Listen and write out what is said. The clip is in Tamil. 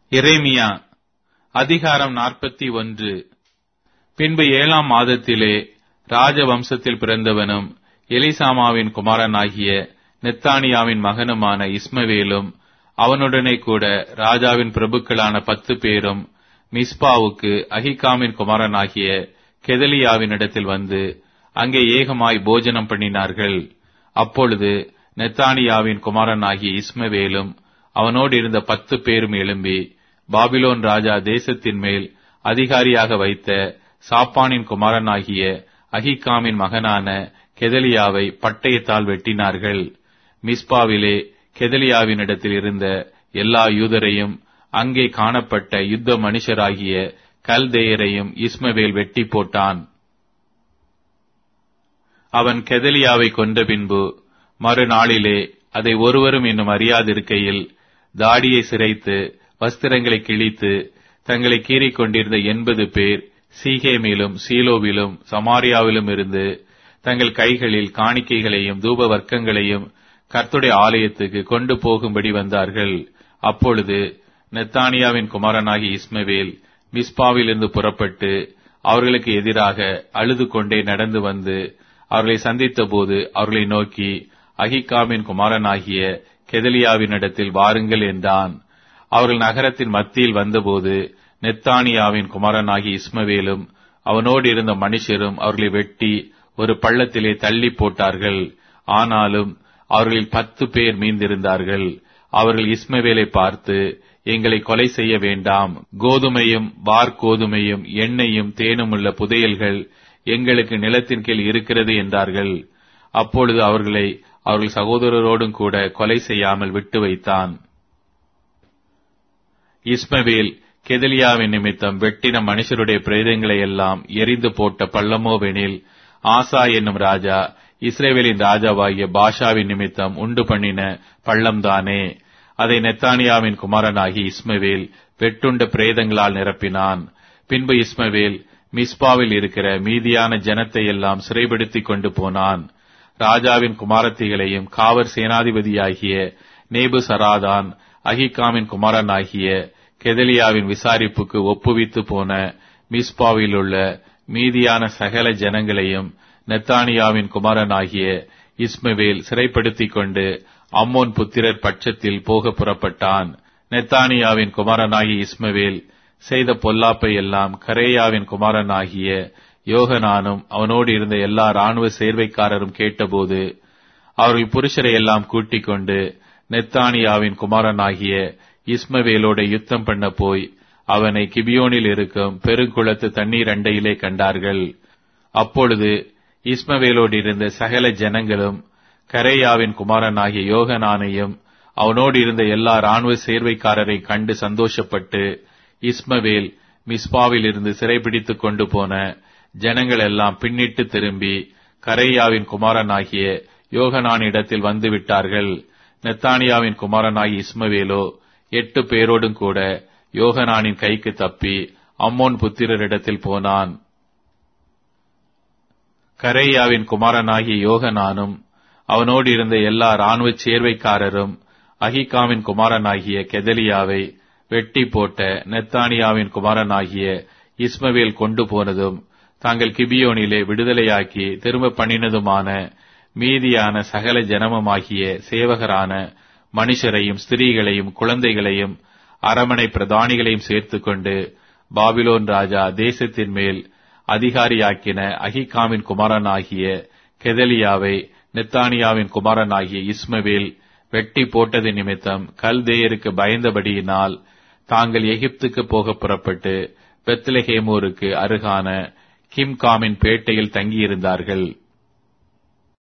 எரேமியா அதிகாரம் நாற்பத்தி ஒன்று பின்பு ஏழாம் மாதத்திலே ராஜவம்சத்தில் பிறந்தவனும் எலிசாமாவின் குமாரனாகிய நெத்தானியாவின் மகனுமான இஸ்மவேலும் அவனுடனே கூட ராஜாவின் பிரபுக்களான பத்து பேரும் மிஸ்பாவுக்கு அகிகாமின் குமாரனாகிய கெதலியாவினிடத்தில் வந்து அங்கே ஏகமாய் போஜனம் பண்ணினார்கள் அப்பொழுது நெத்தானியாவின் குமாரனாகிய இஸ்மவேலும் அவனோடு இருந்த பத்து பேரும் எழும்பி பாபிலோன் ராஜா தேசத்தின் மேல் அதிகாரியாக வைத்த சாப்பானின் குமாரனாகிய அகிகாமின் மகனான கெதலியாவை பட்டயத்தால் வெட்டினார்கள் மிஸ்பாவிலே கெதலியாவினிடத்தில் இருந்த எல்லா யூதரையும் அங்கே காணப்பட்ட யுத்த மனுஷராகிய கல்தேயரையும் இஸ்மவேல் வெட்டி போட்டான் அவன் கெதலியாவை கொன்ற பின்பு மறுநாளிலே அதை ஒருவரும் இன்னும் அறியாதிருக்கையில் தாடியை சிரைத்து வஸ்திரங்களை கிழித்து தங்களை கீறிக் கொண்டிருந்த எண்பது பேர் சீகேமிலும் சீலோவிலும் சமாரியாவிலும் இருந்து தங்கள் கைகளில் காணிக்கைகளையும் தூப வர்க்கங்களையும் கர்த்துடைய ஆலயத்துக்கு கொண்டு போகும்படி வந்தார்கள் அப்பொழுது நெத்தானியாவின் குமாரனாகி இஸ்மவேல் மிஸ்பாவிலிருந்து புறப்பட்டு அவர்களுக்கு எதிராக அழுது கொண்டே நடந்து வந்து அவர்களை சந்தித்த போது அவர்களை நோக்கி அகிகாமின் குமாரனாகிய கெதலியாவினிடத்தில் வாருங்கள் என்றான் அவர்கள் நகரத்தின் மத்தியில் வந்தபோது நெத்தானியாவின் குமாரனாகி இஸ்மவேலும் அவனோடு இருந்த மனுஷரும் அவர்களை வெட்டி ஒரு பள்ளத்திலே தள்ளி போட்டார்கள் ஆனாலும் அவர்களில் பத்து பேர் மீந்திருந்தார்கள் அவர்கள் இஸ்மவேலை பார்த்து எங்களை கொலை செய்ய வேண்டாம் கோதுமையும் வார்கோதுமையும் எண்ணெயும் தேனும் உள்ள புதையல்கள் எங்களுக்கு நிலத்தின் கீழ் இருக்கிறது என்றார்கள் அப்பொழுது அவர்களை அவர்கள் சகோதரரோடும் கூட கொலை செய்யாமல் விட்டு வைத்தான் இஸ்மவேல் கெதலியாவின் நிமித்தம் வெட்டின மனுஷருடைய பிரேதங்களை எல்லாம் எரிந்து போட்ட பள்ளமோவெனில் ஆசா என்னும் ராஜா இஸ்ரேவேலின் ராஜாவாகிய பாஷாவின் நிமித்தம் உண்டு பண்ணின பள்ளம்தானே அதை நெத்தானியாவின் குமாரனாகி இஸ்மவேல் வெட்டுண்ட பிரேதங்களால் நிரப்பினான் பின்பு இஸ்மவேல் மிஸ்பாவில் இருக்கிற மீதியான ஜனத்தை எல்லாம் சிறைப்படுத்திக் கொண்டு போனான் ராஜாவின் குமாரத்திகளையும் காவல் சேனாதிபதியாகிய நேபு சராதான் அகிகாமின் குமாரனாகிய கெதலியாவின் விசாரிப்புக்கு ஒப்புவித்து போன மிஸ்பாவில் உள்ள மீதியான சகல ஜனங்களையும் நெத்தானியாவின் குமாரனாகிய இஸ்மவேல் சிறைப்படுத்திக் கொண்டு அம்மோன் புத்திரர் பட்சத்தில் போக புறப்பட்டான் நெத்தானியாவின் குமாரனாகிய இஸ்மவேல் செய்த பொல்லாப்பை எல்லாம் கரேயாவின் குமாரனாகிய யோகனானும் அவனோடு இருந்த எல்லா ராணுவ சேர்வைக்காரரும் கேட்டபோது அவர்கள் புருஷரை எல்லாம் கூட்டிக் கொண்டு நெத்தானியாவின் குமாரனாகிய இஸ்மவேலோட யுத்தம் பண்ண போய் அவனை கிபியோனில் இருக்கும் பெருங்குளத்து தண்ணீர் அண்டையிலே கண்டார்கள் அப்பொழுது இஸ்மவேலோடு இருந்த சகல ஜனங்களும் கரேயாவின் குமாரனாகிய யோகனானையும் அவனோடு இருந்த எல்லா ராணுவ சேர்வைக்காரரை கண்டு சந்தோஷப்பட்டு இஸ்மவேல் மிஸ்பாவில் இருந்து சிறைபிடித்துக் கொண்டு போன ஜனங்கள் எல்லாம் பின்னிட்டு திரும்பி கரையாவின் குமாரனாகிய யோகனான் இடத்தில் வந்து விட்டார்கள் நெத்தானியாவின் குமாரனாகிய இஸ்மவேலோ எட்டு பேரோடும் கூட யோகனானின் கைக்கு தப்பி அம்மோன் புத்திரரிடத்தில் போனான் கரேயாவின் குமாரனாகிய யோகனானும் அவனோடு இருந்த எல்லா ராணுவ சேர்வைக்காரரும் அகிகாமின் குமாரனாகிய கெதலியாவை வெட்டி போட்ட நெத்தானியாவின் குமாரனாகிய இஸ்மவேல் கொண்டு போனதும் தாங்கள் கிபியோனிலே விடுதலையாக்கி திரும்ப பண்ணினதுமான மீதியான சகல ஜனமுமாகிய சேவகரான மனுஷரையும் ஸ்திரீகளையும் குழந்தைகளையும் அரமனை பிரதானிகளையும் சேர்த்துக்கொண்டு பாபிலோன் ராஜா தேசத்தின் மேல் அதிகாரியாக்கின அகிகாமின் குமாரனாகிய கெதலியாவை நெத்தானியாவின் குமாரனாகிய இஸ்மவேல் வெட்டி போட்டது நிமித்தம் கல்தேயருக்கு பயந்தபடியினால் தாங்கள் எகிப்துக்கு போக புறப்பட்டு பெத்லஹேமூருக்கு அருகான கிம்காமின் பேட்டையில் தங்கியிருந்தார்கள்